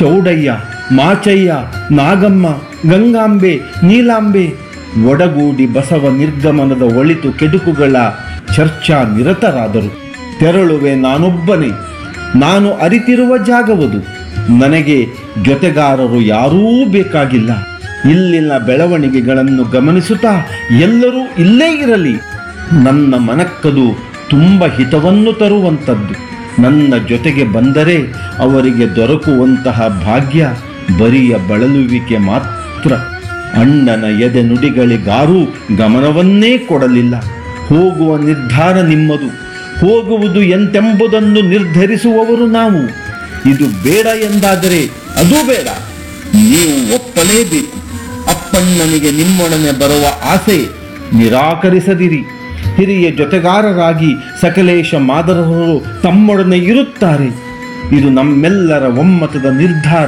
ಚೌಡಯ್ಯ ಮಾಚಯ್ಯ ನಾಗಮ್ಮ ಗಂಗಾಂಬೆ ನೀಲಾಂಬೆ ಒಡಗೂಡಿ ಬಸವ ನಿರ್ಗಮನದ ಒಳಿತು ಕೆಡುಕುಗಳ ಚರ್ಚಾ ನಿರತರಾದರು ತೆರಳುವೆ ನಾನೊಬ್ಬನೇ ನಾನು ಅರಿತಿರುವ ಜಾಗವದು ನನಗೆ ಜೊತೆಗಾರರು ಯಾರೂ ಬೇಕಾಗಿಲ್ಲ ಇಲ್ಲಿನ ಬೆಳವಣಿಗೆಗಳನ್ನು ಗಮನಿಸುತ್ತಾ ಎಲ್ಲರೂ ಇಲ್ಲೇ ಇರಲಿ ನನ್ನ ಮನಕ್ಕದು ತುಂಬ ಹಿತವನ್ನು ತರುವಂಥದ್ದು ನನ್ನ ಜೊತೆಗೆ ಬಂದರೆ ಅವರಿಗೆ ದೊರಕುವಂತಹ ಭಾಗ್ಯ ಬರಿಯ ಬಳಲುವಿಕೆ ಮಾತ್ರ ಅಣ್ಣನ ಎದೆ ನುಡಿಗಳಿಗಾರೂ ಗಮನವನ್ನೇ ಕೊಡಲಿಲ್ಲ ಹೋಗುವ ನಿರ್ಧಾರ ನಿಮ್ಮದು ಹೋಗುವುದು ಎಂತೆಂಬುದನ್ನು ನಿರ್ಧರಿಸುವವರು ನಾವು ಇದು ಬೇಡ ಎಂದಾದರೆ ಅದೂ ಬೇಡ ನೀವು ಒಪ್ಪಲೇಬೇಕು ಅಪ್ಪಣ್ಣನಿಗೆ ನಿಮ್ಮೊಡನೆ ಬರುವ ಆಸೆ ನಿರಾಕರಿಸದಿರಿ ಹಿರಿಯ ಜೊತೆಗಾರರಾಗಿ ಸಕಲೇಶ ಮಾದರರು ತಮ್ಮೊಡನೆ ಇರುತ್ತಾರೆ ಇದು ನಮ್ಮೆಲ್ಲರ ಒಮ್ಮತದ ನಿರ್ಧಾರ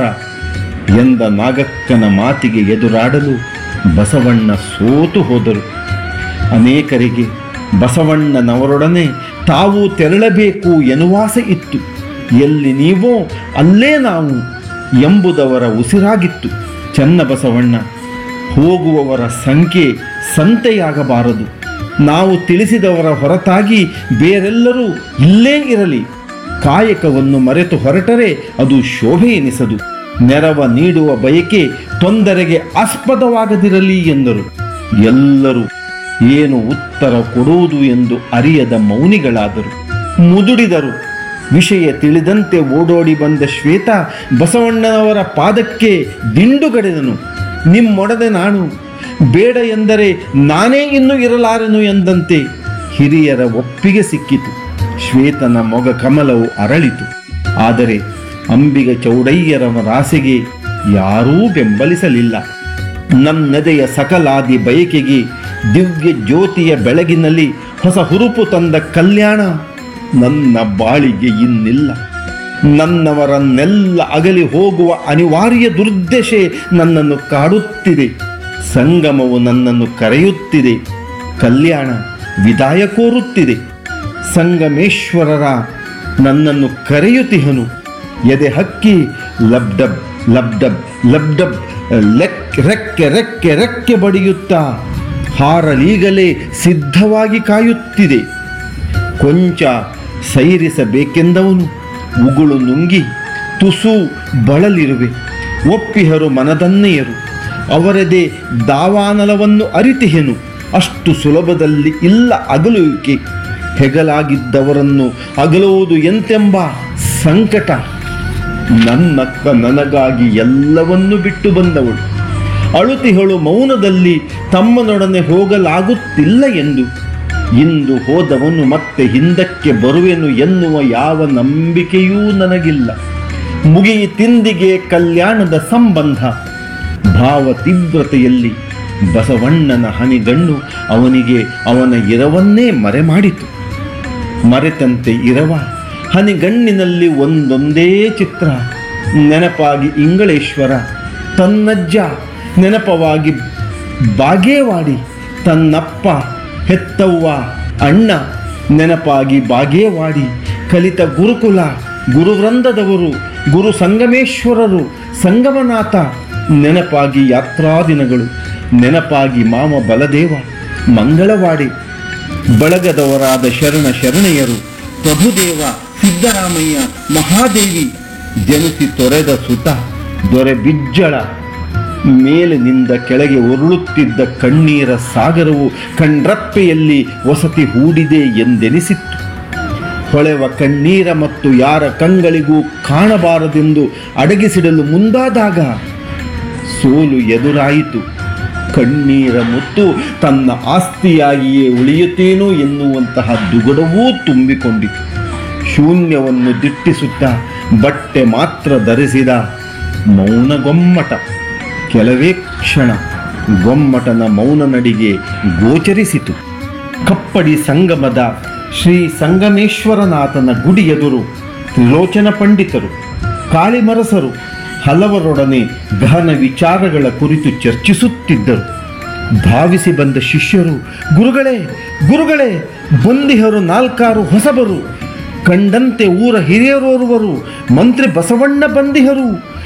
ಎಂದ ನಾಗಕ್ಕನ ಮಾತಿಗೆ ಎದುರಾಡಲು ಬಸವಣ್ಣ ಸೋತು ಹೋದರು ಅನೇಕರಿಗೆ ಬಸವಣ್ಣನವರೊಡನೆ ತಾವು ತೆರಳಬೇಕು ಎನ್ನುವಾಸೆ ಇತ್ತು ಎಲ್ಲಿ ನೀವೋ ಅಲ್ಲೇ ನಾವು ಎಂಬುದವರ ಉಸಿರಾಗಿತ್ತು ಚನ್ನಬಸವಣ್ಣ ಹೋಗುವವರ ಸಂಖ್ಯೆ ಸಂತೆಯಾಗಬಾರದು ನಾವು ತಿಳಿಸಿದವರ ಹೊರತಾಗಿ ಬೇರೆಲ್ಲರೂ ಇಲ್ಲೇ ಇರಲಿ ಕಾಯಕವನ್ನು ಮರೆತು ಹೊರಟರೆ ಅದು ಶೋಭೆ ಎನಿಸದು ನೆರವ ನೀಡುವ ಬಯಕೆ ತೊಂದರೆಗೆ ಆಸ್ಪದವಾಗದಿರಲಿ ಎಂದರು ಎಲ್ಲರೂ ಏನು ಉತ್ತರ ಕೊಡುವುದು ಎಂದು ಅರಿಯದ ಮೌನಿಗಳಾದರು ಮುದುಡಿದರು ವಿಷಯ ತಿಳಿದಂತೆ ಓಡೋಡಿ ಬಂದ ಶ್ವೇತ ಬಸವಣ್ಣನವರ ಪಾದಕ್ಕೆ ದಿಂಡುಗಡೆದನು ನಿಮ್ಮೊಡನೆ ನಾನು ಬೇಡ ಎಂದರೆ ನಾನೇ ಇನ್ನು ಇರಲಾರೆನು ಎಂದಂತೆ ಹಿರಿಯರ ಒಪ್ಪಿಗೆ ಸಿಕ್ಕಿತು ಶ್ವೇತನ ಮೊಗ ಕಮಲವು ಅರಳಿತು ಆದರೆ ಅಂಬಿಗ ಚೌಡಯ್ಯರವರ ಆಸೆಗೆ ಯಾರೂ ಬೆಂಬಲಿಸಲಿಲ್ಲ ನನ್ನೆದೆಯ ಸಕಲಾದಿ ಬಯಕೆಗೆ ದಿವ್ಯ ಜ್ಯೋತಿಯ ಬೆಳಗಿನಲ್ಲಿ ಹೊಸ ಹುರುಪು ತಂದ ಕಲ್ಯಾಣ ನನ್ನ ಬಾಳಿಗೆ ಇನ್ನಿಲ್ಲ ನನ್ನವರನ್ನೆಲ್ಲ ಅಗಲಿ ಹೋಗುವ ಅನಿವಾರ್ಯ ದುರ್ದಶೆ ನನ್ನನ್ನು ಕಾಡುತ್ತಿದೆ ಸಂಗಮವು ನನ್ನನ್ನು ಕರೆಯುತ್ತಿದೆ ಕಲ್ಯಾಣ ವಿದಾಯ ಕೋರುತ್ತಿದೆ ಸಂಗಮೇಶ್ವರರ ನನ್ನನ್ನು ಕರೆಯುತ್ತಿಹನು ಎದೆ ಹಕ್ಕಿ ಲಬ್ಡಬ್ ಲಬ್ಡಬ್ ಲಬ್ಡಬ್ ಲೆಕ್ ರೆಕ್ಕೆ ರೆಕ್ಕೆ ರೆಕ್ಕೆ ಬಡಿಯುತ್ತಾ ಹಾರಲೀಗಲೇ ಸಿದ್ಧವಾಗಿ ಕಾಯುತ್ತಿದೆ ಕೊಂಚ ಸೈರಿಸಬೇಕೆಂದವನು ಉಗುಳು ನುಂಗಿ ತುಸು ಬಳಲಿರುವೆ ಒಪ್ಪಿಹರು ಮನದನ್ನೆಯರು ಅವರದೇ ದಾವಾನಲವನ್ನು ಅರಿತಿಹೆನು ಅಷ್ಟು ಸುಲಭದಲ್ಲಿ ಇಲ್ಲ ಅಗಲುವಿಕೆ ಹೆಗಲಾಗಿದ್ದವರನ್ನು ಅಗಲುವುದು ಎಂತೆಂಬ ಸಂಕಟ ನನ್ನಕ್ಕ ನನಗಾಗಿ ಎಲ್ಲವನ್ನೂ ಬಿಟ್ಟು ಬಂದವಳು ಅಳುತಿಹಳು ಮೌನದಲ್ಲಿ ತಮ್ಮನೊಡನೆ ಹೋಗಲಾಗುತ್ತಿಲ್ಲ ಎಂದು ಇಂದು ಹೋದವನು ಮತ್ತೆ ಹಿಂದಕ್ಕೆ ಬರುವೆನು ಎನ್ನುವ ಯಾವ ನಂಬಿಕೆಯೂ ನನಗಿಲ್ಲ ಮುಗಿಯಿತಿಂದಿಗೆ ಕಲ್ಯಾಣದ ಸಂಬಂಧ ಭಾವ ತೀವ್ರತೆಯಲ್ಲಿ ಬಸವಣ್ಣನ ಹನಿಗಣ್ಣು ಅವನಿಗೆ ಅವನ ಇರವನ್ನೇ ಮರೆಮಾಡಿತು ಮರೆತಂತೆ ಇರವ ಹನಿಗಣ್ಣಿನಲ್ಲಿ ಒಂದೊಂದೇ ಚಿತ್ರ ನೆನಪಾಗಿ ಇಂಗಳೇಶ್ವರ ತನ್ನಜ್ಜ ನೆನಪವಾಗಿ ಬಾಗೇವಾಡಿ ತನ್ನಪ್ಪ ಹೆತ್ತವ್ವ ಅಣ್ಣ ನೆನಪಾಗಿ ಬಾಗೇವಾಡಿ ಕಲಿತ ಗುರುಕುಲ ಗುರುವೃಂದದವರು ಗುರು ಸಂಗಮೇಶ್ವರರು ಸಂಗಮನಾಥ ನೆನಪಾಗಿ ಯಾತ್ರಾದಿನಗಳು ನೆನಪಾಗಿ ಮಾಮ ಬಲದೇವ ಮಂಗಳವಾಡಿ ಬಳಗದವರಾದ ಶರಣ ಶರಣೆಯರು ಪ್ರಭುದೇವ ಸಿದ್ದರಾಮಯ್ಯ ಮಹಾದೇವಿ ಜನಿಸಿ ತೊರೆದ ಸುತ ದೊರೆ ಬಿಜ್ಜಳ ಮೇಲಿನಿಂದ ಕೆಳಗೆ ಉರುಳುತ್ತಿದ್ದ ಕಣ್ಣೀರ ಸಾಗರವು ಕಣ್ರಪ್ಪೆಯಲ್ಲಿ ವಸತಿ ಹೂಡಿದೆ ಎಂದೆನಿಸಿತ್ತು ಹೊಳೆವ ಕಣ್ಣೀರ ಮತ್ತು ಯಾರ ಕಂಗಳಿಗೂ ಕಾಣಬಾರದೆಂದು ಅಡಗಿಸಿಡಲು ಮುಂದಾದಾಗ ಸೋಲು ಎದುರಾಯಿತು ಕಣ್ಣೀರ ಮುತ್ತು ತನ್ನ ಆಸ್ತಿಯಾಗಿಯೇ ಉಳಿಯುತ್ತೇನೋ ಎನ್ನುವಂತಹ ದುಗುಡವೂ ತುಂಬಿಕೊಂಡಿತು ಶೂನ್ಯವನ್ನು ದಿಟ್ಟಿಸುತ್ತಾ ಬಟ್ಟೆ ಮಾತ್ರ ಧರಿಸಿದ ಮೌನ ಗೊಮ್ಮಟ ಕೆಲವೇ ಕ್ಷಣ ಗೊಮ್ಮಟನ ಮೌನ ನಡಿಗೆ ಗೋಚರಿಸಿತು ಕಪ್ಪಡಿ ಸಂಗಮದ ಶ್ರೀ ಸಂಗಮೇಶ್ವರನಾಥನ ಗುಡಿ ಎದುರು ತ್ರಿಲೋಚನ ಪಂಡಿತರು ಕಾಳಿಮರಸರು ಹಲವರೊಡನೆ ಗಹನ ವಿಚಾರಗಳ ಕುರಿತು ಚರ್ಚಿಸುತ್ತಿದ್ದರು ಧಾವಿಸಿ ಬಂದ ಶಿಷ್ಯರು ಗುರುಗಳೇ ಗುರುಗಳೇ ಬಂದಿಹರು ನಾಲ್ಕಾರು ಹೊಸಬರು ಕಂಡಂತೆ ಊರ ಹಿರಿಯರೋರ್ವರು ಮಂತ್ರಿ ಬಸವಣ್ಣ ಬಂದಿಹರು